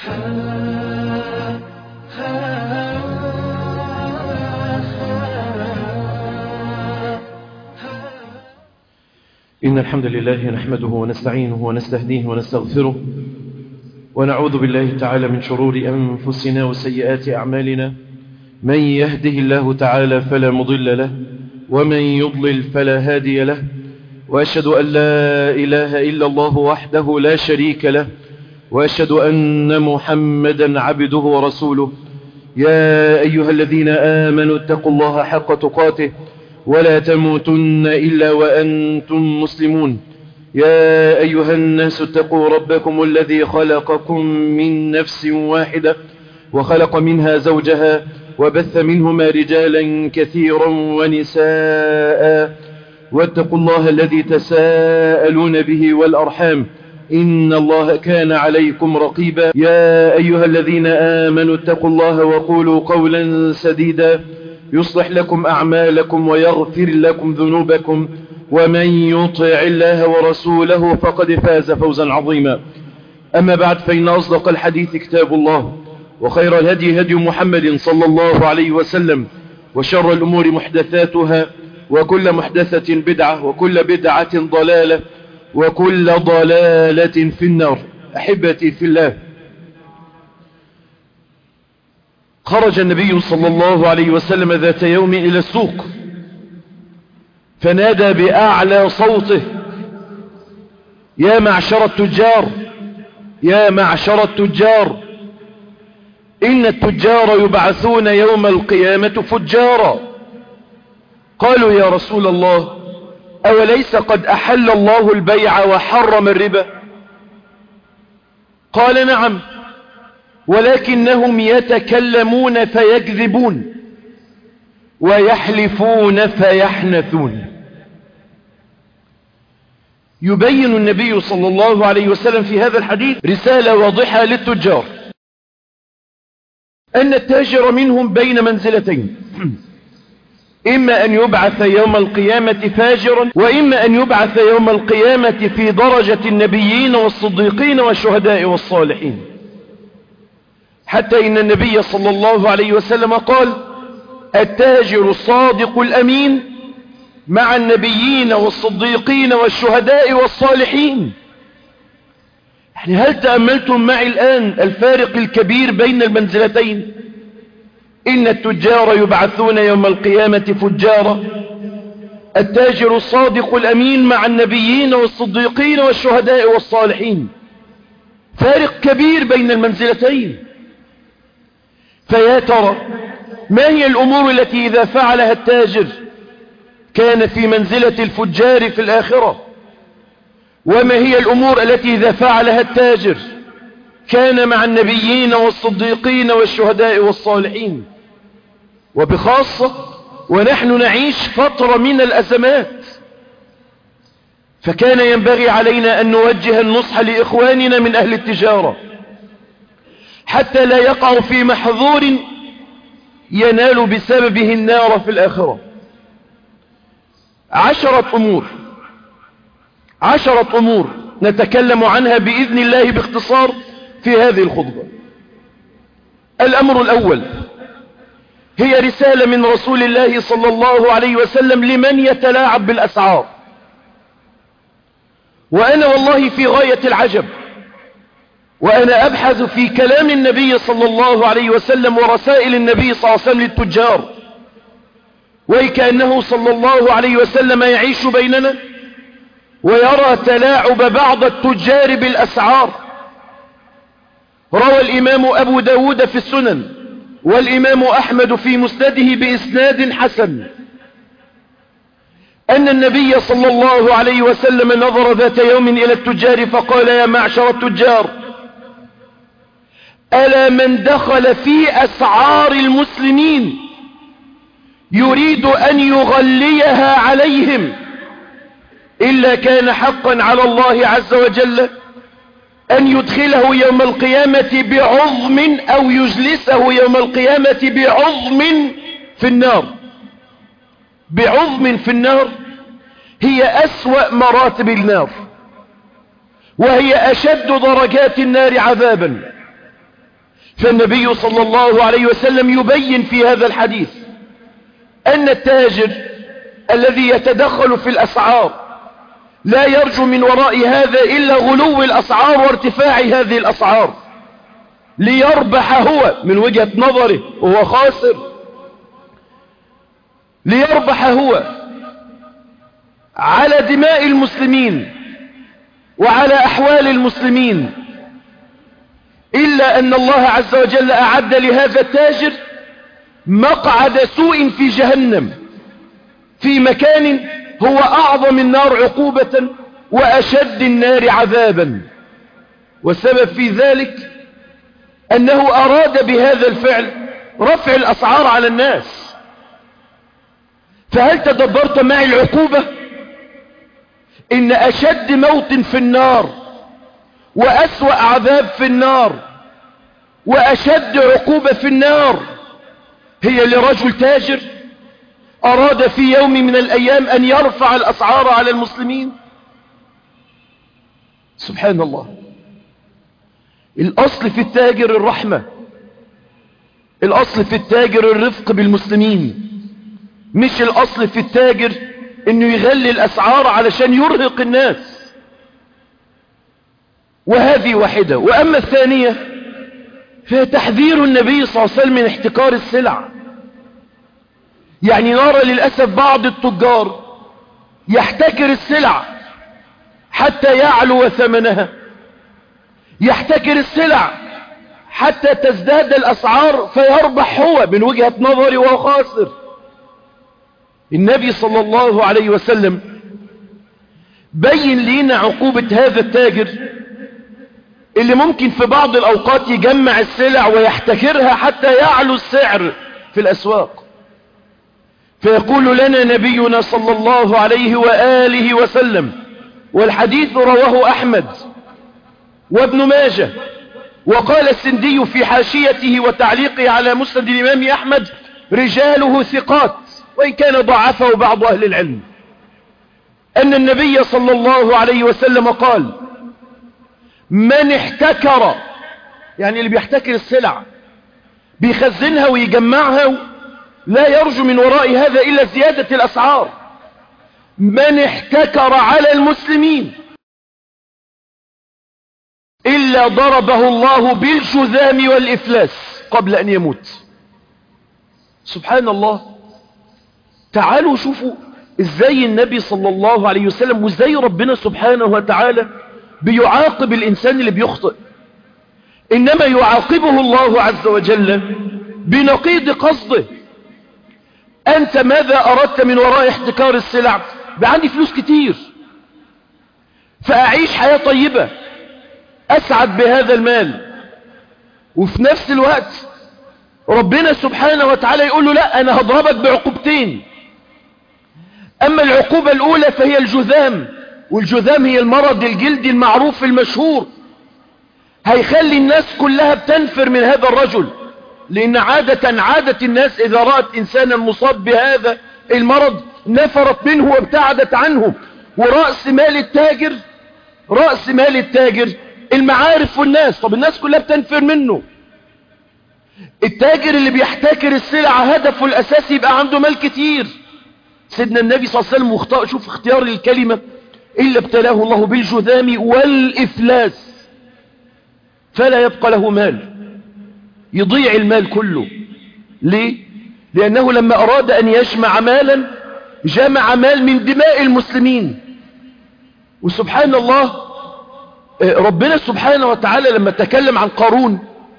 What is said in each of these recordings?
إن الحمد لله نحمده ونستعينه ونستهديه ونستغفره ونعوذ بالله تعالى من شرور أنفسنا وسيئات أعمالنا من يهده الله تعالى فلا مضل له ومن يضلل فلا هادي له وأشهد أن لا إله إلا الله وحده لا شريك له وأشهد أن محمدا عبده ورسوله يا أيها الذين آمنوا اتقوا الله حق تقاته ولا تموتن إلا وأنتم مسلمون يا أيها الناس اتقوا ربكم الذي خلقكم من نفس واحدة وخلق منها زوجها وبث منهما رجالا كثيرا ونساء واتقوا الله الذي تساءلون به والأرحام إن الله كان عليكم رقيبا يا أيها الذين آمنوا اتقوا الله وقولوا قولا سديدا يصلح لكم أعمالكم ويغفر لكم ذنوبكم ومن يطع الله ورسوله فقد فاز فوزا عظيما أما بعد فإن أصدق الحديث كتاب الله وخير الهدي هدي محمد صلى الله عليه وسلم وشر الأمور محدثاتها وكل محدثة بدعة وكل بدعة ضلالة وكل ضلالة في النار أحبتي في الله خرج النبي صلى الله عليه وسلم ذات يوم إلى السوق فنادى بأعلى صوته يا معشر التجار يا معشر التجار إن التجار يبعثون يوم القيامة فجارا قالوا يا رسول الله أوليس قد أحل الله البيع وحرم الربا قال نعم ولكنهم يتكلمون فيكذبون ويحلفون فيحنثون يبين النبي صلى الله عليه وسلم في هذا الحديث رسالة واضحة للتجار أن التاجر منهم بين منزلتين إما أن يبعث يوم القيامة فاجرا وإما أن يبعث يوم القيامة في درجة النبيين والصديقين والشهداء والصالحين حتى إن النبي صلى الله عليه وسلم قال التاجر الصادق الأمين مع النبيين والصديقين والشهداء والصالحين يعني هل تأملتم معي الآن الفارق الكبير بين المنزلتين إن التجار يبعثون يوم القيامة فجارا التاجر الصادق الأمين مع النبيين والصديقين والشهداء والصالحين فارق كبير بين المنزلتين فيا ترى ما هي الأمور التي إذا فعلها التاجر كان في منزلة الفجار في الآخرة وما هي الأمور التي إذا فعلها التاجر كان مع النبيين والصديقين والشهداء والصالحين وبخاصة ونحن نعيش فترة من الأزمات فكان ينبغي علينا أن نوجه النصح لإخواننا من أهل التجارة حتى لا يقعوا في محظور ينال بسببه النار في الآخرة عشرة أمور عشرة أمور نتكلم عنها بإذن الله باختصار في هذه الخطبة الأمر الأول هي رسالة من رسول الله صلى الله عليه وسلم لمن يتلاعب بالأسعار وأنا والله في غاية العجب وأنا أبحث في كلام النبي صلى الله عليه وسلم ورسائل النبي صلى الله عليه وسلم للتجار وكأنه صلى الله عليه وسلم يعيش بيننا ويرى تلاعب بعض التجار بالأسعار روى الإمام أبو داود في السنن والإمام أحمد في مسنده بإسناد حسن أن النبي صلى الله عليه وسلم نظر ذات يوم إلى التجار فقال يا معشر التجار ألا من دخل في أسعار المسلمين يريد أن يغليها عليهم إلا كان حقا على الله عز وجل أن يدخله يوم القيامة بعظم أو يجلسه يوم القيامة بعظم في النار بعظم في النار هي أسوأ مراتب النار وهي أشد درجات النار عذابا فالنبي صلى الله عليه وسلم يبين في هذا الحديث أن التاجر الذي يتدخل في الأسعار لا يرجو من وراء هذا إلا غلو الأسعار وارتفاع هذه الأسعار ليربح هو من وجهة نظره وهو خاسر ليربح هو على دماء المسلمين وعلى أحوال المسلمين إلا أن الله عز وجل أعد لهذا التاجر مقعد سوء في جهنم في مكان هو أعظم النار عقوبة وأشد النار عذابا والسبب في ذلك أنه أراد بهذا الفعل رفع الأسعار على الناس فهل تدبرت معي العقوبة إن أشد موت في النار وأسوأ عذاب في النار وأشد عقوبة في النار هي لرجل تاجر أراد في يوم من الأيام أن يرفع الأسعار على المسلمين سبحان الله الأصل في التاجر الرحمة الأصل في التاجر الرفق بالمسلمين مش الأصل في التاجر انه يغلي الأسعار علشان يرهق الناس وهذه واحدة وأما الثانية فهي تحذير النبي صلى الله عليه وسلم من احتكار السلع يعني نرى للأسف بعض التجار يحتكر السلع حتى يعلو ثمنها يحتكر السلع حتى تزداد الأسعار فيربح هو من وجهة نظري وهو خاسر النبي صلى الله عليه وسلم بين لنا عقوبة هذا التاجر اللي ممكن في بعض الأوقات يجمع السلع ويحتكرها حتى يعلو السعر في الأسواق فيقول لنا نبينا صلى الله عليه وآله وسلم والحديث رواه أحمد وابن ماجه وقال السندي في حاشيته وتعليقه على مسند الإمام أحمد رجاله ثقات وإن كان ضعفه بعض أهل العلم أن النبي صلى الله عليه وسلم قال من احتكر يعني اللي بيحتكر السلع بيخزنها ويجمعها لا يرجو من وراء هذا إلا زيادة الأسعار من احتكر على المسلمين إلا ضربه الله بالجذام والإفلاس قبل أن يموت سبحان الله تعالوا شوفوا ازاي النبي صلى الله عليه وسلم وازاي ربنا سبحانه وتعالى بيعاقب الإنسان اللي بيخطئ إنما يعاقبه الله عز وجل بنقيض قصده أنت ماذا أردت من وراء احتكار السلع بعندي فلوس كتير فأعيش حياة طيبة أسعد بهذا المال وفي نفس الوقت ربنا سبحانه وتعالى يقول له لا أنا هضربك بعقوبتين أما العقوبة الأولى فهي الجذام والجذام هي المرض الجلدي المعروف المشهور هيخلي الناس كلها بتنفر من هذا الرجل لأن عادة عادة الناس إذا رأت إنسانا مصاب بهذا المرض نفرت منه وابتعدت عنه ورأس مال التاجر رأس مال التاجر المعارف والناس طب الناس كلها بتنفر منه التاجر اللي بيحتكر السلع هدفه الأساسي يبقى عنده مال كتير سيدنا النبي صلى الله عليه وسلم مخطأ شوف اختيار الكلمة إلا ابتلاه الله بالجذام والإفلاس فلا يبقى له مال يضيع المال كله ليه لأنه لما أراد أن يجمع مالا جمع مال من دماء المسلمين وسبحان الله ربنا سبحانه وتعالى لما تكلم عن قارون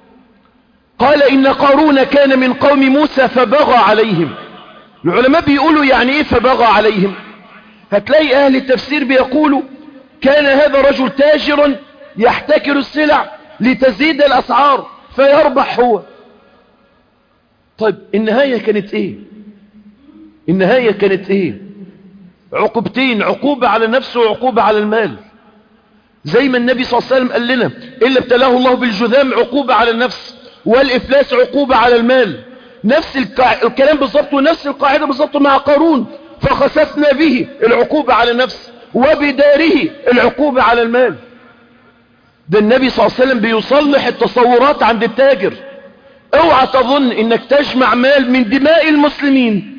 قال إن قارون كان من قوم موسى فبغى عليهم العلماء بيقولوا يعني إيه فبغى عليهم هتلاقي أهل التفسير بيقولوا كان هذا رجل تاجرا يحتكر السلع لتزيد الأسعار فيربح هو طيب النهاية كانت ايه النهاية كانت ايه عقوبتين عقوبة على نفسه وعقوبة على المال زي ما النبي صلى الله عليه وسلم قال لنا إلا ابتلاه الله بالجذام عقوبة على النفس والإفلاس عقوبة على المال نفس الكع... الكلام بالضبط ونفس القاعدة بالضبط مع قارون فخسفنا به العقوبة على النفس وبداره العقوبة على المال ده النبي صلى الله عليه وسلم بيصلح التصورات عند التاجر اوعى تظن انك تجمع مال من دماء المسلمين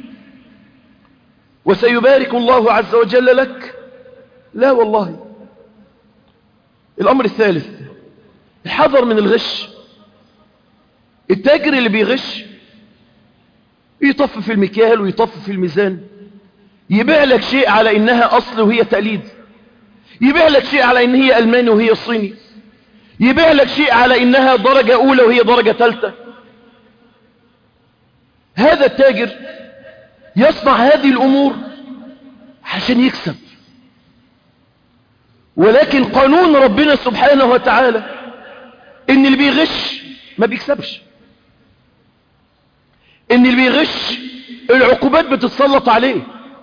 وسيبارك الله عز وجل لك لا والله الامر الثالث الحذر من الغش التاجر اللي بيغش يطف في المكيال ويطف في الميزان يبيع لك شيء على انها اصل وهي تقليد يبيع لك شيء على ان هي الماني وهي صيني يبيع لك شيء على انها درجة اولى وهي درجة ثالثة هذا التاجر يصنع هذه الامور عشان يكسب ولكن قانون ربنا سبحانه وتعالى ان اللي بيغش ما بيكسبش ان اللي بيغش العقوبات بتتسلط عليه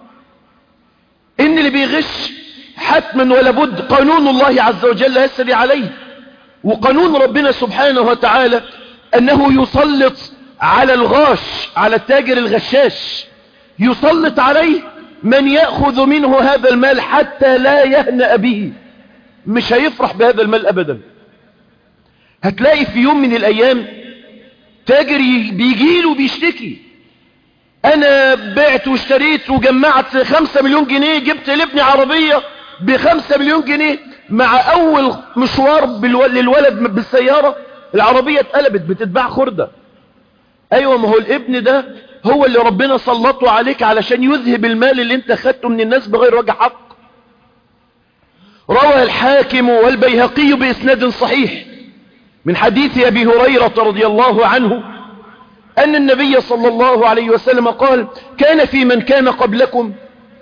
ان اللي بيغش حتما ولا بد قانون الله عز وجل يسري عليه وقانون ربنا سبحانه وتعالى انه يسلط على الغاش على التاجر الغشاش يسلط عليه من يأخذ منه هذا المال حتى لا يهنأ به مش هيفرح بهذا المال أبدا هتلاقي في يوم من الأيام تاجر بيجيله بيشتكي أنا بعت واشتريت وجمعت خمسة مليون جنيه جبت لابني عربية بخمسة مليون جنيه مع أول مشوار للولد بالسيارة العربية اتقلبت بتتباع خردة أيوة ما هو الابن ده هو اللي ربنا سلطه عليك علشان يذهب المال اللي انت خدته من الناس بغير وجه حق روى الحاكم والبيهقي بإسناد صحيح من حديث أبي هريرة رضي الله عنه أن النبي صلى الله عليه وسلم قال كان في من كان قبلكم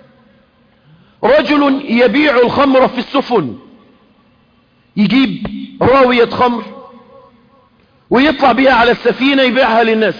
رجل يبيع الخمر في السفن يجيب راوية خمر ويطلع بها على السفينة يبيعها للناس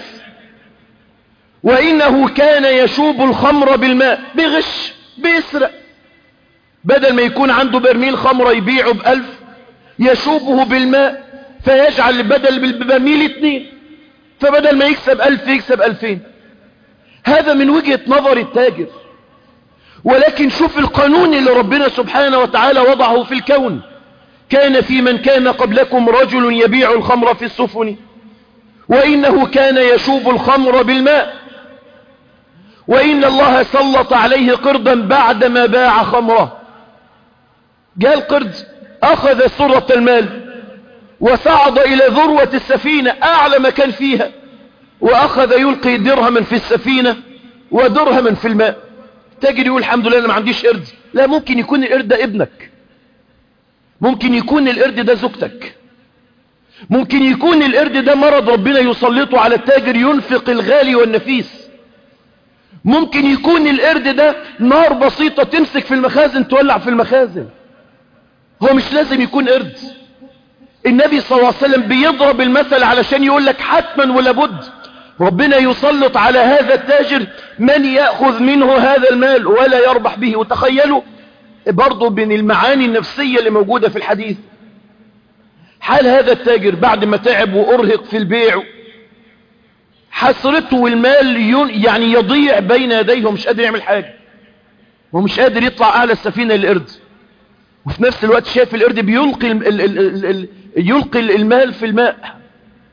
وإنه كان يشوب الخمر بالماء بغش بيسرق بدل ما يكون عنده برميل خمرة يبيعه بألف يشوبه بالماء فيجعل بدل بالبرميل اتنين فبدل ما يكسب ألف يكسب ألفين هذا من وجهة نظر التاجر ولكن شوف القانون اللي ربنا سبحانه وتعالى وضعه في الكون كان في من كان قبلكم رجل يبيع الخمر في السفن وإنه كان يشوب الخمر بالماء وإن الله سلط عليه قردا بعدما باع خمره جاء القرد أخذ سرة المال وصعد إلى ذروة السفينة أعلى مكان فيها وأخذ يلقي درهما في السفينة ودرهما في الماء تجري يقول الحمد لله أنا ما عنديش قرد لا ممكن يكون القرد ده ابنك ممكن يكون القرد ده زوجتك ممكن يكون القرد ده مرض ربنا يسلطه على التاجر ينفق الغالي والنفيس ممكن يكون القرد ده نار بسيطة تمسك في المخازن تولع في المخازن هو مش لازم يكون قرد النبي صلى الله عليه وسلم بيضرب المثل علشان يقول لك حتما ولا بد ربنا يسلط على هذا التاجر من يأخذ منه هذا المال ولا يربح به وتخيلوا برضو من المعاني النفسية اللي موجودة في الحديث حال هذا التاجر بعد ما تعب وأرهق في البيع حسرته والمال يعني يضيع بين يديه مش قادر يعمل حاجة ومش قادر يطلع أعلى السفينة للقرد وفي نفس الوقت شايف القرد بيلقي ال ال ال ال يلقي المال في الماء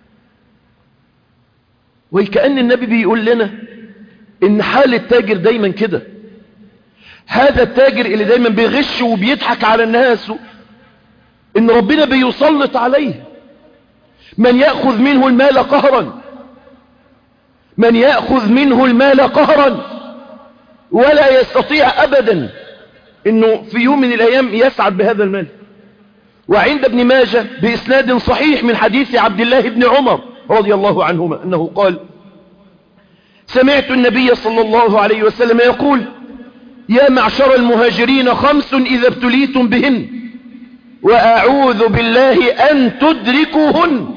وكأن النبي بيقول لنا ان حال التاجر دايما كده هذا التاجر اللي دايما بيغش وبيضحك على الناس ان ربنا بيسلط عليه من يأخذ منه المال قهرا من يأخذ منه المال قهرا ولا يستطيع أبدا انه في يوم من الايام يسعد بهذا المال وعند ابن ماجه بإسناد صحيح من حديث عبد الله بن عمر رضي الله عنهما أنه قال سمعت النبي صلى الله عليه وسلم يقول يا معشر المهاجرين خمس إذا ابتليتم بهن وأعوذ بالله أن تدركوهن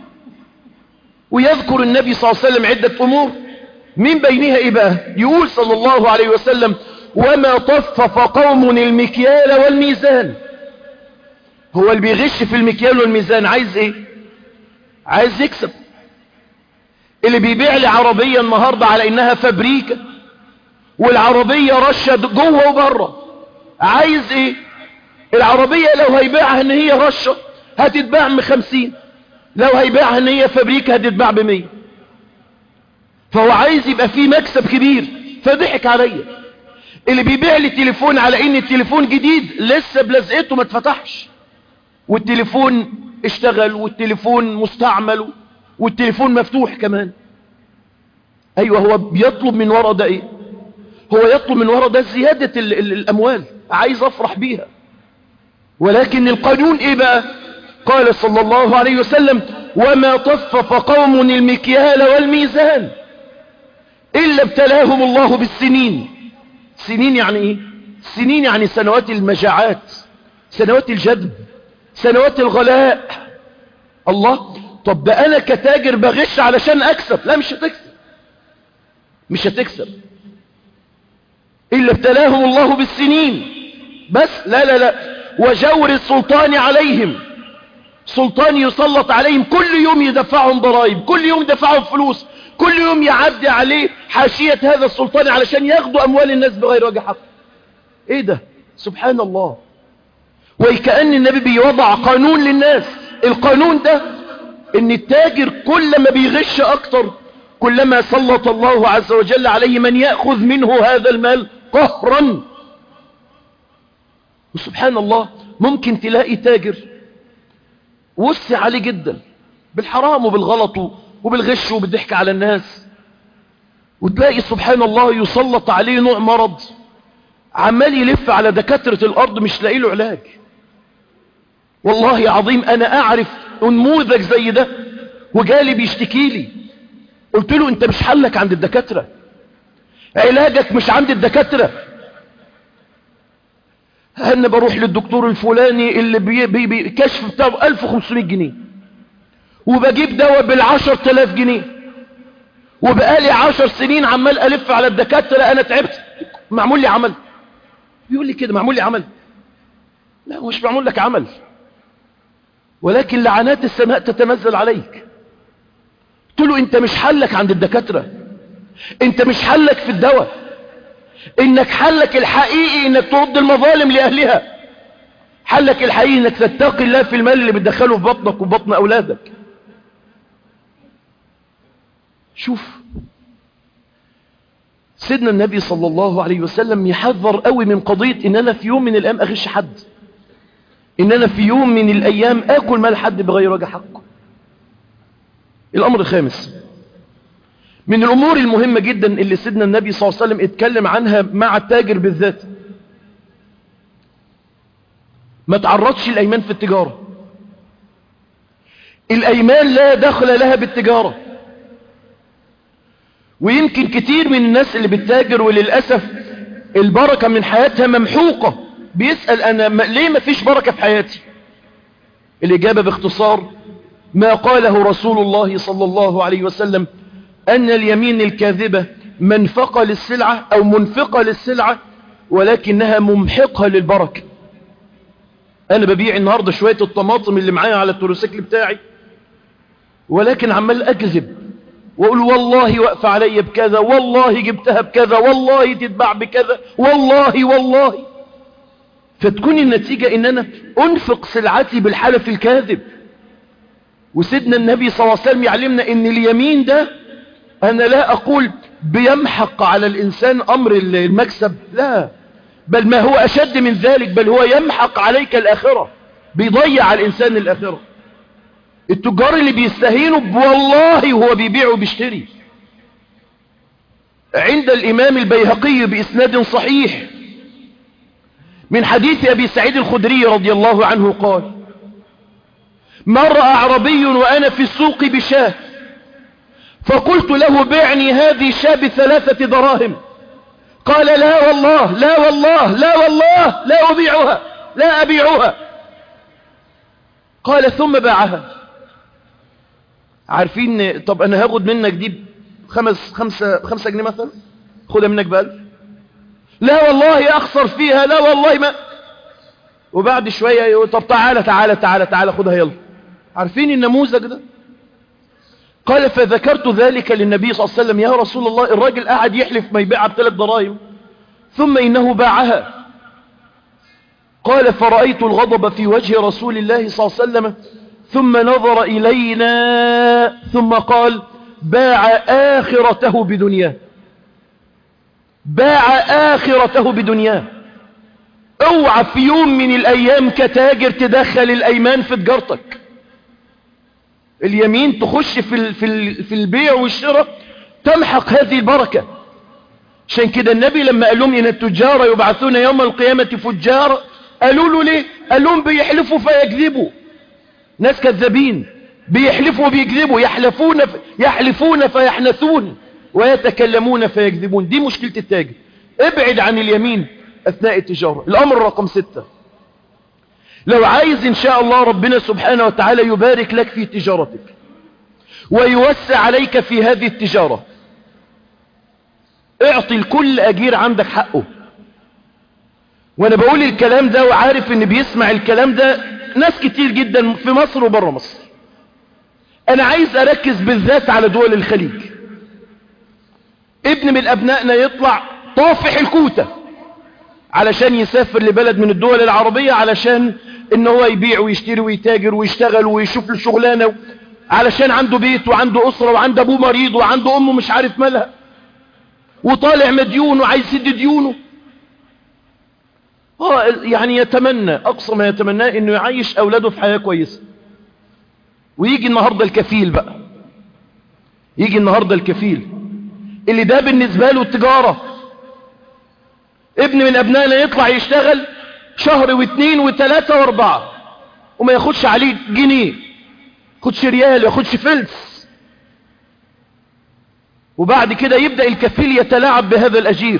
ويذكر النبي صلى الله عليه وسلم عدة أمور من بينها إباه يقول صلى الله عليه وسلم وما طفف قوم المكيال والميزان هو اللي بيغش في المكيال والميزان عايز ايه عايز يكسب اللي بيبيع لي عربية النهاردة على انها فابريكا والعربية رشة جوه وبره عايز ايه العربية لو هيبيعها ان هي رشة هتتباع ب 50 لو هيبيعها ان هي فابريكا هتتباع ب 100 فهو عايز يبقى فيه مكسب كبير فضحك عليا اللي بيبيع لي تليفون على ان التليفون جديد لسه بلزقته ما اتفتحش والتليفون اشتغل والتليفون مستعمل والتليفون مفتوح كمان ايوه هو بيطلب من ورا ده ايه هو يطلب من ورا ده زيادة ال ال الاموال عايز افرح بيها ولكن القانون ايه بقى قال صلى الله عليه وسلم وما طفف قوم المكيال والميزان إلا ابتلاهم الله بالسنين سنين يعني ايه سنين يعني سنوات المجاعات سنوات الجدب سنوات الغلاء الله طب ده انا كتاجر بغش علشان اكسب لا مش هتكسب مش هتكسب إلا ابتلاهم الله بالسنين بس لا لا لا وجور السلطان عليهم سلطان يسلط عليهم كل يوم يدفعهم ضرائب كل يوم يدفعهم فلوس كل يوم يعدي عليه حاشية هذا السلطان علشان ياخدوا أموال الناس بغير وجه حق ايه ده سبحان الله وكأن النبي بيوضع قانون للناس القانون ده ان التاجر كل ما بيغش اكتر كلما سلط الله عز وجل عليه من يأخذ منه هذا المال قهرا وسبحان الله ممكن تلاقي تاجر وسع عليه جدا بالحرام وبالغلط وبالغش وبالضحك على الناس وتلاقي سبحان الله يسلط عليه نوع مرض عمال يلف على دكاترة الأرض مش لاقي له علاج والله عظيم أنا أعرف نموذج زي ده وجالي بيشتكي لي قلت له أنت مش حلك عند الدكاترة علاجك مش عند الدكاترة أنا بروح للدكتور الفلاني اللي بي بي بي كشف بتاعه 1500 جنيه وبجيب دواء بالعشر تلاف جنيه وبقالي عشر سنين عمال ألف على الدكاترة أنا تعبت معمول لي عمل بيقول لي كده معمول لي عمل لا مش معمول لك عمل ولكن لعنات السماء تتنزل عليك قلت له انت مش حلك عند الدكاترة انت مش حلك في الدواء انك حلك الحقيقي انك ترد المظالم لأهلها حلك الحقيقي انك تتقي الله في المال اللي بتدخله في بطنك وبطن اولادك شوف سيدنا النبي صلى الله عليه وسلم يحذر قوي من قضية ان انا في يوم من الايام اغش حد ان انا في يوم من الايام اكل مال حد بغير وجه حقه الامر الخامس من الامور المهمة جدا اللي سيدنا النبي صلى الله عليه وسلم اتكلم عنها مع التاجر بالذات ما تعرضش الايمان في التجارة الايمان لا دخل لها بالتجارة ويمكن كتير من الناس اللي بتتاجر وللأسف البركة من حياتها ممحوقة بيسأل أنا ما ليه ما فيش بركة في حياتي الإجابة باختصار ما قاله رسول الله صلى الله عليه وسلم أن اليمين الكاذبة منفقة للسلعة أو منفقة للسلعة ولكنها ممحقة للبركة أنا ببيع النهاردة شوية الطماطم اللي معايا على التروسيكل بتاعي ولكن عمال أكذب واقول والله واقف علي بكذا والله جبتها بكذا والله تتباع بكذا والله والله فتكون النتيجة ان انا انفق سلعتي بالحلف الكاذب وسيدنا النبي صلى الله عليه وسلم يعلمنا ان اليمين ده انا لا اقول بيمحق على الانسان امر المكسب لا بل ما هو اشد من ذلك بل هو يمحق عليك الاخرة بيضيع على الانسان الاخرة التجار اللي بيستهينوا والله هو بيبيع وبيشتري عند الإمام البيهقي بإسناد صحيح من حديث أبي سعيد الخدري رضي الله عنه قال مر أعربي وأنا في السوق بشاه فقلت له بعني هذه الشاة بثلاثة دراهم قال لا والله لا والله لا والله لا أبيعها لا أبيعها قال ثم باعها عارفين طب انا هاخد منك دي خمس خمسة, خمسة جنيه مثلا خدها منك بألف لا والله اخسر فيها لا والله ما وبعد شوية طب تعالى تعالى تعالى تعالى خدها يلا عارفين النموذج ده قال فذكرت ذلك للنبي صلى الله عليه وسلم يا رسول الله الراجل قاعد يحلف ما يبيعها بثلاث دراهم ثم انه باعها قال فرأيت الغضب في وجه رسول الله صلى الله عليه وسلم ثم نظر إلينا ثم قال باع آخرته بدنياه باع آخرته بدنياه اوعى في يوم من الأيام كتاجر تدخل الأيمان في تجارتك اليمين تخش في, في, في البيع والشراء تمحق هذه البركة عشان كده النبي لما قال لهم إن التجار يبعثون يوم القيامة فجار قالوا له ليه قال لهم بيحلفوا فيكذبوا ناس كذابين بيحلفوا وبيكذبوا يحلفون يحلفون فيحنثون ويتكلمون فيكذبون دي مشكلة التاجر ابعد عن اليمين أثناء التجارة الأمر رقم ستة لو عايز إن شاء الله ربنا سبحانه وتعالى يبارك لك في تجارتك ويوسع عليك في هذه التجارة اعطي الكل أجير عندك حقه وانا بقول الكلام ده وعارف ان بيسمع الكلام ده ناس كتير جدا في مصر وبره مصر انا عايز اركز بالذات على دول الخليج ابن من ابنائنا يطلع طافح الكوتة علشان يسافر لبلد من الدول العربية علشان ان هو يبيع ويشتري ويتاجر ويشتغل ويشوف له شغلانه علشان عنده بيت وعنده اسرة وعنده ابوه مريض وعنده امه مش عارف مالها وطالع مديون وعايز يسد ديونه اه يعني يتمنى اقصى ما يتمناه انه يعيش اولاده في حياة كويسة ويجي النهاردة الكفيل بقى يجي النهاردة الكفيل اللي ده بالنسبة له التجارة ابن من ابنائنا يطلع يشتغل شهر واثنين وثلاثة واربعة وما ياخدش عليه جنيه ياخدش ريال ياخدش فلس وبعد كده يبدأ الكفيل يتلاعب بهذا الأجير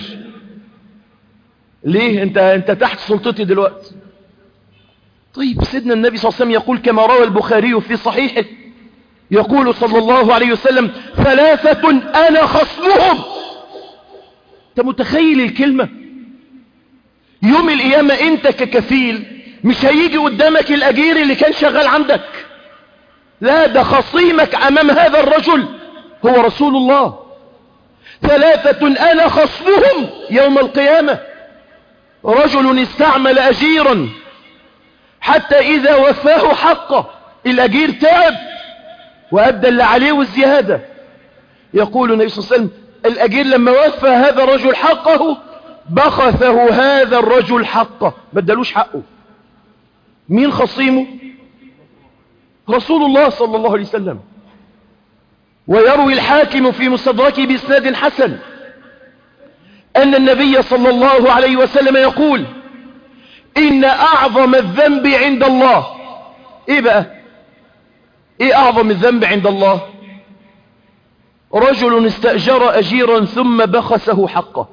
ليه انت, انت تحت سلطتي دلوقتي طيب سيدنا النبي صلى الله عليه وسلم يقول كما روى البخاري في صحيحه يقول صلى الله عليه وسلم ثلاثة أنا خصمهم انت متخيل الكلمة يوم القيامة انت ككفيل مش هيجي قدامك الأجير اللي كان شغال عندك لا ده خصيمك أمام هذا الرجل هو رسول الله ثلاثة أنا خصمهم يوم القيامة رجل استعمل أجيرا حتى إذا وفاه حقه الأجير تعب وأدى اللي عليه والزيادة يقول النبي صلى الله عليه وسلم الأجير لما وفى هذا الرجل حقه بخثه هذا الرجل حقه ما ادالوش حقه مين خصيمه رسول الله صلى الله عليه وسلم ويروي الحاكم في مستدركه بإسناد حسن أن النبي صلى الله عليه وسلم يقول إن أعظم الذنب عند الله إيه بقى إيه أعظم الذنب عند الله رجل استأجر أجيرا ثم بخسه حقه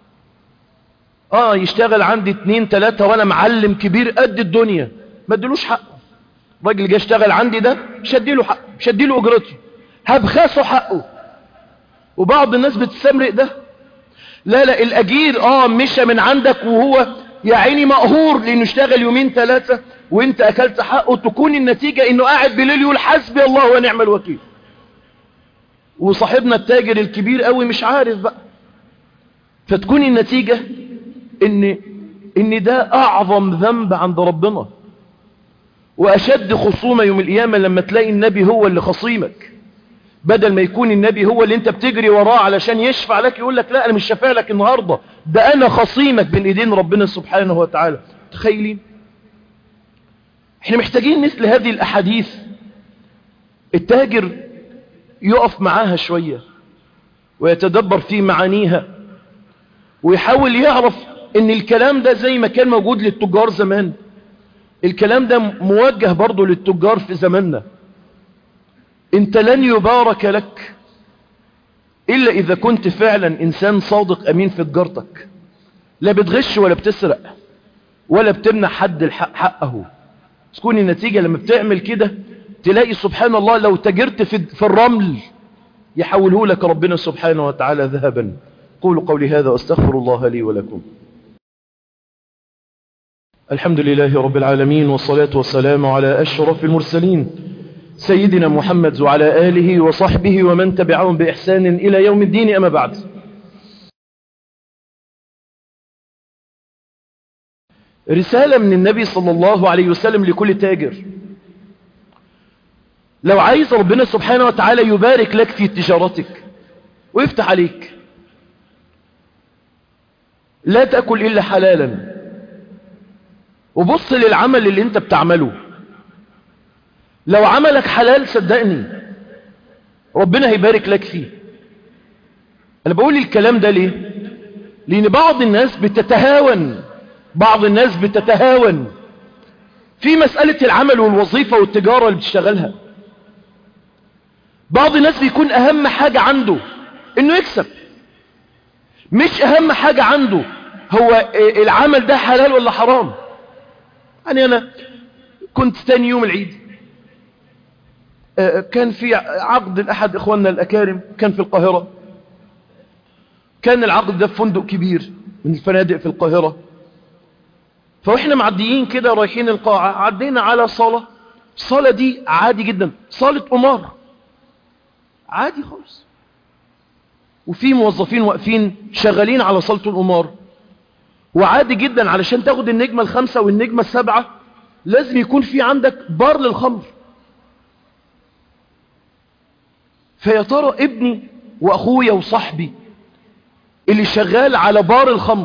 آه يشتغل عندي اتنين تلاتة وأنا معلم كبير قد الدنيا ما ادلوش حقه راجل جه اشتغل عندي ده مش هديله حقه مش هديله أجرته هبخسه حقه وبعض الناس بتستمرق ده لا لا الأجير آه مشى من عندك وهو يا عيني مقهور لأنه اشتغل يومين ثلاثة وانت أكلت حقه تكون النتيجة انه قاعد بليل يقول حسبي الله ونعم الوكيل وصاحبنا التاجر الكبير قوي مش عارف بقى فتكون النتيجة ان, إن ده أعظم ذنب عند ربنا وأشد خصومة يوم القيامة لما تلاقي النبي هو اللي خصيمك بدل ما يكون النبي هو اللي انت بتجري وراه علشان يشفع لك يقول لك لا انا مش شفع لك النهاردة ده انا خصيمك بين ايدين ربنا سبحانه وتعالى تخيلين احنا محتاجين مثل هذه الاحاديث التاجر يقف معاها شوية ويتدبر في معانيها ويحاول يعرف ان الكلام ده زي ما كان موجود للتجار زمان الكلام ده موجه برضه للتجار في زماننا انت لن يبارك لك الا اذا كنت فعلا انسان صادق امين في تجارتك لا بتغش ولا بتسرق ولا بتمنع حد الحق حقه تكون النتيجة لما بتعمل كده تلاقي سبحان الله لو تجرت في, في الرمل يحوله لك ربنا سبحانه وتعالى ذهبا قولوا قولي هذا واستغفر الله لي ولكم الحمد لله رب العالمين والصلاة والسلام على أشرف المرسلين سيدنا محمد وعلى آله وصحبه ومن تبعهم بإحسان إلى يوم الدين أما بعد رسالة من النبي صلى الله عليه وسلم لكل تاجر لو عايز ربنا سبحانه وتعالى يبارك لك في تجارتك ويفتح عليك لا تأكل إلا حلالا وبص للعمل اللي انت بتعمله لو عملك حلال صدقني ربنا هيبارك لك فيه انا بقول الكلام ده ليه لان بعض الناس بتتهاون بعض الناس بتتهاون في مسألة العمل والوظيفة والتجارة اللي بتشتغلها بعض الناس بيكون اهم حاجة عنده انه يكسب مش اهم حاجة عنده هو العمل ده حلال ولا حرام يعني انا كنت تاني يوم العيد كان في عقد لأحد إخواننا الأكارم كان في القاهرة كان العقد ده في فندق كبير من الفنادق في القاهرة فإحنا معديين كده رايحين القاعة عدينا على صالة الصالة دي عادي جدا صالة قمار عادي خالص وفي موظفين واقفين شغالين على صالة القمار وعادي جدا علشان تاخد النجمة الخمسة والنجمة السبعة لازم يكون في عندك بار للخمر فيا ترى ابني واخويا وصاحبي اللي شغال على بار الخمر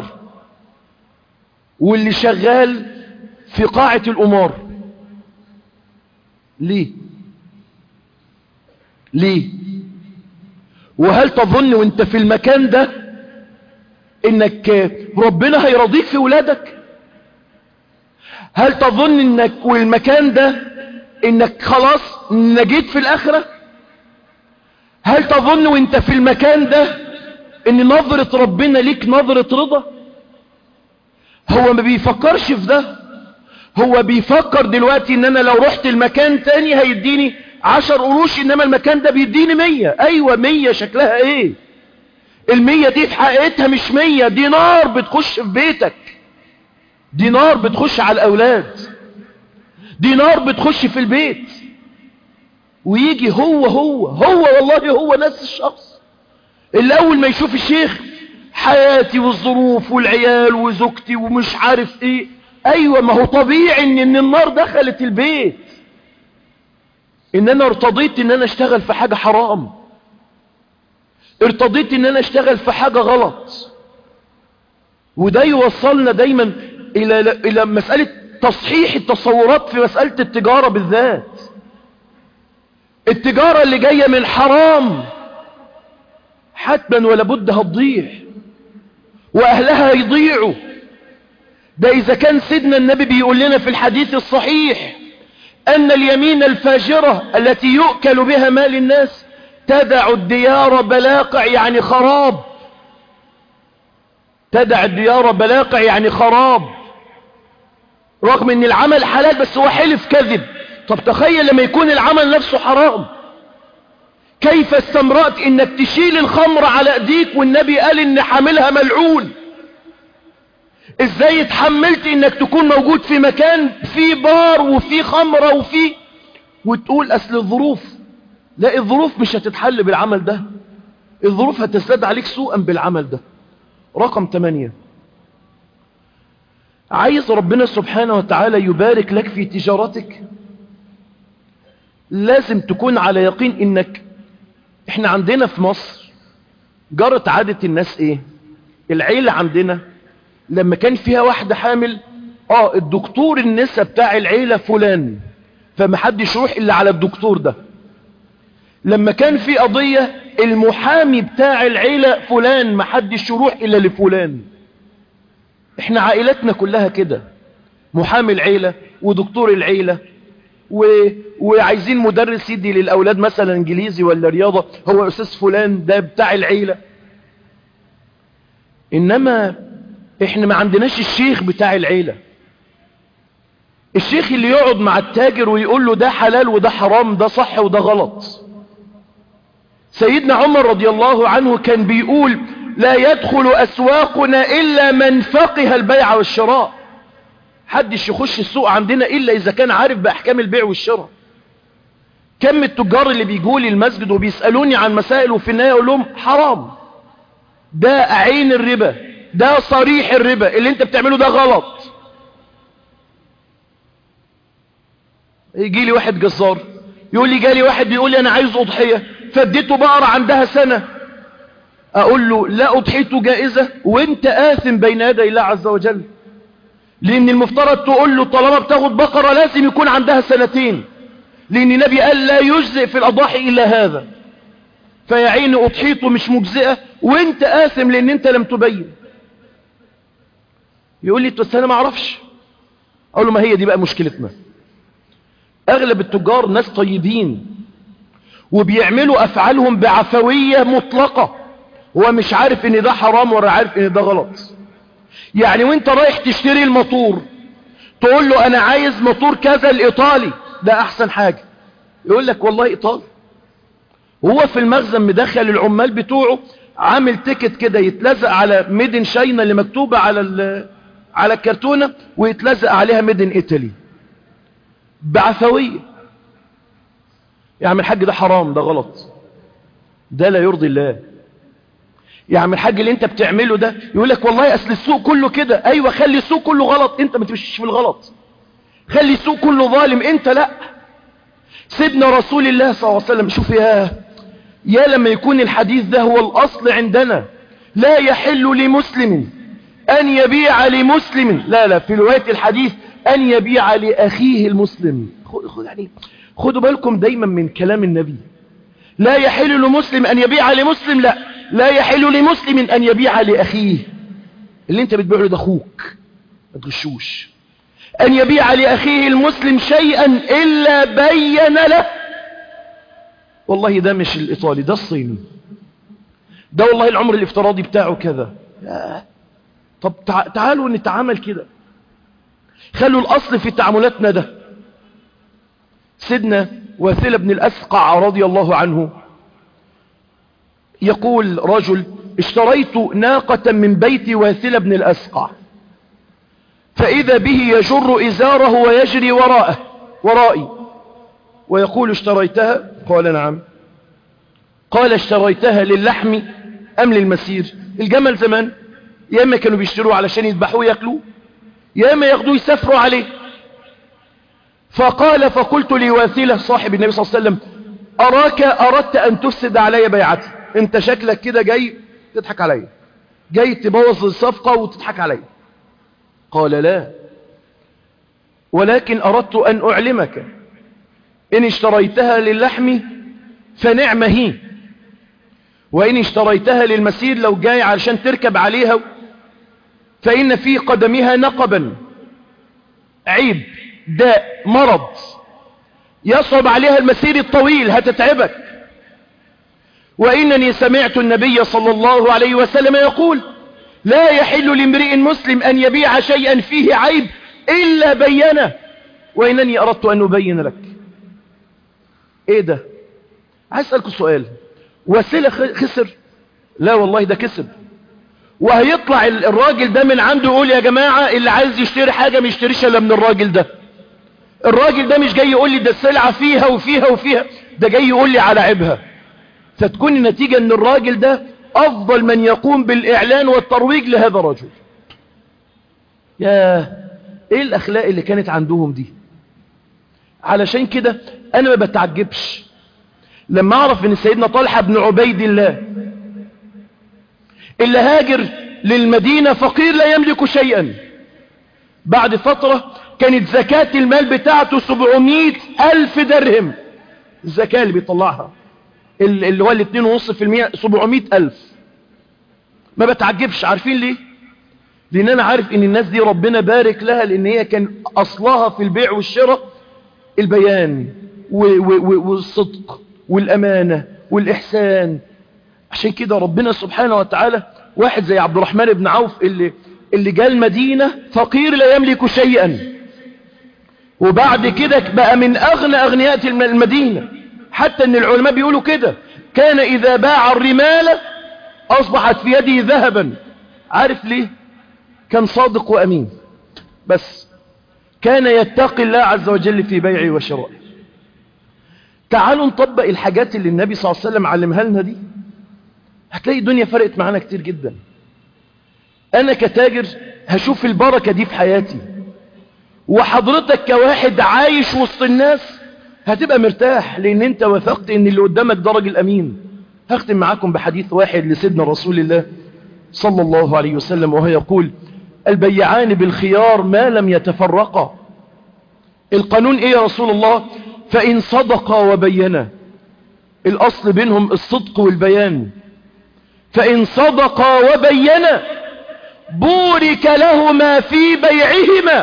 واللي شغال في قاعة القمار ليه ليه وهل تظن وانت في المكان ده انك ربنا هيرضيك في ولادك هل تظن انك والمكان ده انك خلاص نجيت في الاخره هل تظن وانت في المكان ده ان نظرة ربنا ليك نظرة رضا هو ما بيفكرش في ده هو بيفكر دلوقتي ان انا لو رحت المكان تاني هيديني عشر قروش انما المكان ده بيديني مية ايوة مية شكلها ايه المية دي في حقيقتها مش مية دي نار بتخش في بيتك دي نار بتخش على الاولاد دي نار بتخش في البيت ويجي هو هو هو والله هو نفس الشخص اللي اول ما يشوف الشيخ حياتي والظروف والعيال وزوجتي ومش عارف ايه ايوه ما هو طبيعي ان, إن النار دخلت البيت ان انا ارتضيت ان انا اشتغل في حاجة حرام ارتضيت ان انا اشتغل في حاجة غلط وده يوصلنا دايما الى, إلى مسألة تصحيح التصورات في مسألة التجارة بالذات التجارة اللي جاية من حرام حتما ولا بد هتضيع واهلها يضيعوا ده اذا كان سيدنا النبي بيقول لنا في الحديث الصحيح ان اليمين الفاجرة التي يؤكل بها مال الناس تدع الديار بلاقع يعني خراب تدع الديار بلاقع يعني خراب رغم ان العمل حلال بس هو حلف كذب طب تخيل لما يكون العمل نفسه حرام كيف استمرأت انك تشيل الخمر على ايديك والنبي قال ان حاملها ملعون ازاي اتحملت انك تكون موجود في مكان فيه بار وفيه خمرة وفيه وتقول اصل الظروف لا الظروف مش هتتحل بالعمل ده الظروف هتسد عليك سوءا بالعمل ده رقم 8 عايز ربنا سبحانه وتعالى يبارك لك في تجارتك لازم تكون على يقين انك احنا عندنا في مصر جرت عادة الناس ايه العيلة عندنا لما كان فيها واحدة حامل اه الدكتور النساء بتاع العيلة فلان فمحدش يروح الا على الدكتور ده لما كان في قضية المحامي بتاع العيلة فلان محدش يروح الا لفلان احنا عائلتنا كلها كده محامي العيلة ودكتور العيلة و... وعايزين مدرس يدي للأولاد مثلا انجليزي ولا رياضة هو أستاذ فلان ده بتاع العيلة إنما إحنا ما عندناش الشيخ بتاع العيلة الشيخ اللي يقعد مع التاجر ويقول له ده حلال وده حرام ده صح وده غلط سيدنا عمر رضي الله عنه كان بيقول لا يدخل أسواقنا إلا من فقه البيع والشراء حدش يخش السوق عندنا إلا إذا كان عارف بأحكام البيع والشراء كم التجار اللي بيجوا لي المسجد وبيسألوني عن مسائل وفي النهاية يقول لهم حرام ده عين الربا ده صريح الربا اللي انت بتعمله ده غلط يجي لي واحد جزار يقول لي جالي واحد بيقول لي انا عايز اضحية فاديته بقرة عندها سنة اقول له لا اضحيته جائزة وانت آثم بين يدي الله عز وجل لان المفترض تقول له طالما بتاخد بقرة لازم يكون عندها سنتين لان النبي قال لا يجزئ في الاضاحي الا هذا فيا عيني اضحيته مش مجزئة وانت آثم لان انت لم تبين يقول لي بس انا ما اعرفش اقول له ما هي دي بقى مشكلتنا اغلب التجار ناس طيبين وبيعملوا افعالهم بعفوية مطلقة هو مش عارف ان ده حرام ولا عارف ان ده غلط يعني وانت رايح تشتري الموتور تقول له انا عايز موتور كذا الايطالي ده احسن حاجة يقول لك والله ايطالي هو في المخزن مدخل العمال بتوعه عامل تيكت كده يتلزق على ميدن شاينا اللي مكتوبة على على الكرتونة ويتلزق عليها ميدن ايطالي بعفوية يا عم الحاج ده حرام ده غلط ده لا يرضي الله يا عم الحاج اللي انت بتعمله ده يقول لك والله اصل السوق كله كده ايوه خلي السوق كله غلط انت ما تمشيش في الغلط خلي السوق كله ظالم انت لا سيدنا رسول الله صلى الله عليه وسلم شوف يا يا لما يكون الحديث ده هو الاصل عندنا لا يحل لمسلم ان يبيع لمسلم لا لا في روايه الحديث ان يبيع لاخيه المسلم خد يعني خدوا بالكم دايما من كلام النبي لا يحل لمسلم ان يبيع لمسلم لا لا يحل لمسلم ان يبيع لاخيه اللي انت بتبيعه له ده اخوك ما تغشوش ان يبيع لاخيه المسلم شيئا الا بين له والله ده مش الايطالي ده الصيني ده والله العمر الافتراضي بتاعه كذا طب تعالوا نتعامل كده خلوا الاصل في تعاملاتنا ده سيدنا واثلة بن الأسقع رضي الله عنه يقول رجل اشتريت ناقة من بيت واثلة بن الأسقع فإذا به يجر إزاره ويجري وراءه ورائي ويقول اشتريتها قال نعم قال اشتريتها للحم أم للمسير الجمل زمان يا إما كانوا بيشتروه علشان يذبحوه يأكلوه يا إما ياخدوه يسافروا عليه فقال فقلت لواثلة صاحب النبي صلى الله عليه وسلم أراك أردت أن تفسد علي بيعتي انت شكلك كده جاي تضحك علي جاي تبوظ الصفقة وتضحك علي قال لا ولكن أردت أن أعلمك إن اشتريتها للحم فنعم هي وإن اشتريتها للمسير لو جاي علشان تركب عليها فإن في قدمها نقبا عيب داء مرض يصعب عليها المسير الطويل هتتعبك وإنني سمعت النبي صلى الله عليه وسلم يقول لا يحل لامرئ مسلم أن يبيع شيئا فيه عيب إلا بينه وإنني أردت أن أبين لك إيه ده عايز أسألكم سؤال وسيلة خسر لا والله ده كسب وهيطلع الراجل ده من عنده يقول يا جماعة اللي عايز يشتري حاجة ما يشتريش الا من الراجل ده الراجل ده مش جاي يقول لي ده السلعة فيها وفيها وفيها ده جاي يقول لي على عيبها فتكون النتيجة ان الراجل ده افضل من يقوم بالاعلان والترويج لهذا الرجل يا ايه الاخلاق اللي كانت عندهم دي علشان كده انا ما بتعجبش لما اعرف ان سيدنا طلحة بن عبيد الله اللي هاجر للمدينة فقير لا يملك شيئا بعد فترة كانت زكاة المال بتاعته 700 ألف درهم الزكاة اللي بيطلعها اللي هو الاثنين ونص في المية 700 ألف ما بتعجبش عارفين ليه لان انا عارف ان الناس دي ربنا بارك لها لان هي كان اصلها في البيع والشراء البيان والصدق والامانة والاحسان عشان كده ربنا سبحانه وتعالى واحد زي عبد الرحمن بن عوف اللي اللي جاء المدينة فقير لا يملك شيئا وبعد كده بقى من اغنى اغنياء المدينة حتى ان العلماء بيقولوا كده كان اذا باع الرمال اصبحت في يده ذهبا عارف ليه كان صادق وامين بس كان يتقي الله عز وجل في بيعه وشرائه تعالوا نطبق الحاجات اللي النبي صلى الله عليه وسلم علمها لنا دي هتلاقي الدنيا فرقت معانا كتير جدا انا كتاجر هشوف البركة دي في حياتي وحضرتك كواحد عايش وسط الناس هتبقى مرتاح لان انت وثقت ان اللي قدامك ده راجل امين هختم معاكم بحديث واحد لسيدنا رسول الله صلى الله عليه وسلم وهو يقول البيعان بالخيار ما لم يتفرقا القانون ايه يا رسول الله فإن صدقا وبينا الأصل بينهم الصدق والبيان فإن صدقا وبينا بورك لهما في بيعهما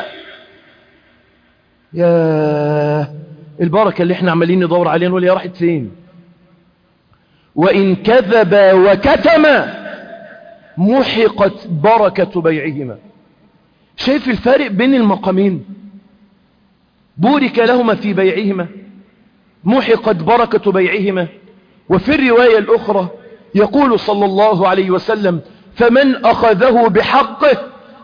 يا البركة اللي احنا عمالين ندور عليها نقول يا راحت فين وإن كذبا وكتما محقت بركة بيعهما شايف الفارق بين المقامين بورك لهما في بيعهما محقت بركة بيعهما وفي الرواية الأخرى يقول صلى الله عليه وسلم فمن أخذه بحقه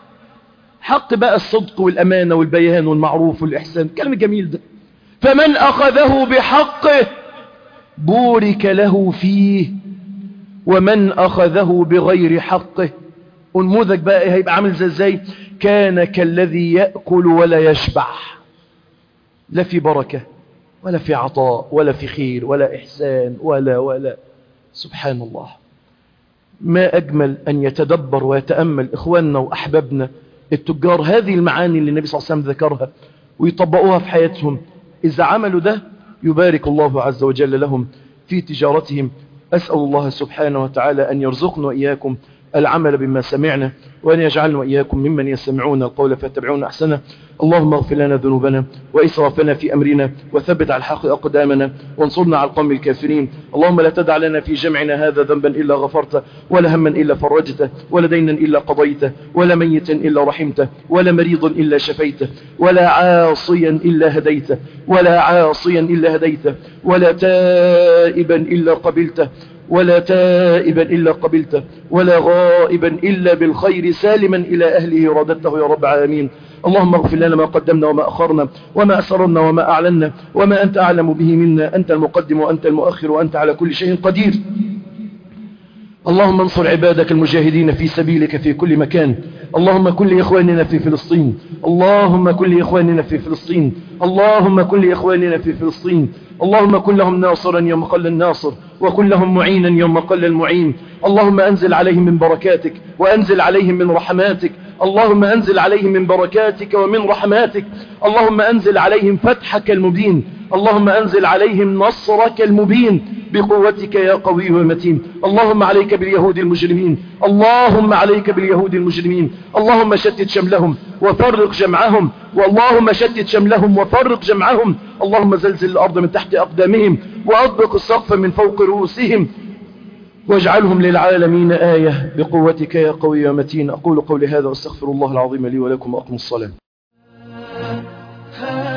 حق بقى الصدق والأمانة والبيان والمعروف والإحسان الكلام الجميل ده فمن أخذه بحقه بورك له فيه ومن أخذه بغير حقه انموذج بقى هيبقى عامل زي ازاي كان كالذي يأكل ولا يشبع لا في بركة ولا في عطاء ولا في خير ولا إحسان ولا ولا سبحان الله ما أجمل أن يتدبر ويتأمل إخواننا وأحبابنا التجار هذه المعاني اللي النبي صلى الله عليه وسلم ذكرها ويطبقوها في حياتهم إذا عملوا ده يبارك الله عز وجل لهم في تجارتهم أسأل الله سبحانه وتعالى أن يرزقنا وإياكم العمل بما سمعنا وأن يجعلنا وإياكم ممن يستمعون القول فاتبعون أحسنه اللهم اغفر لنا ذنوبنا وإسرافنا في أمرنا وثبت على الحق أقدامنا وانصرنا على القوم الكافرين اللهم لا تدع لنا في جمعنا هذا ذنبا إلا غفرته ولا هما إلا فرجته ولا دينا إلا قضيته ولا ميتا إلا رحمته ولا مريضا إلا شفيته ولا عاصيا إلا هديته ولا عاصيا إلا هديته ولا تائبا إلا قبلته ولا تائبا إلا قبلته ولا غائبا إلا بالخير سالما إلى أهله رددته يا رب العالمين اللهم اغفر لنا ما قدمنا وما أخرنا وما أسررنا وما أعلنا وما أنت أعلم به منا أنت المقدم وأنت المؤخر وأنت على كل شيء قدير اللهم انصر عبادك المجاهدين في سبيلك في كل مكان اللهم كن لإخواننا في فلسطين اللهم كن لإخواننا في فلسطين اللهم كن لإخواننا في فلسطين اللهم كن لهم ناصرا يوم قل الناصر وكن لهم معينا يوم قل المعين اللهم أنزل عليهم من بركاتك وأنزل عليهم من رحماتك اللهم أنزل عليهم من بركاتك ومن رحماتك اللهم أنزل عليهم فتحك المبين اللهم أنزل عليهم نصرك المبين بقوتك يا قوي ومتين اللهم عليك باليهود المجرمين اللهم عليك باليهود المجرمين اللهم شتت شملهم وفرق جمعهم واللهم شتت شملهم وفرق جمعهم اللهم زلزل الأرض من تحت أقدامهم وأطبق السقف من فوق رؤوسهم واجعلهم للعالمين آية بقوتك يا قوي ومتين أقول قولي هذا واستغفر الله العظيم لي ولكم وأقم الصلاة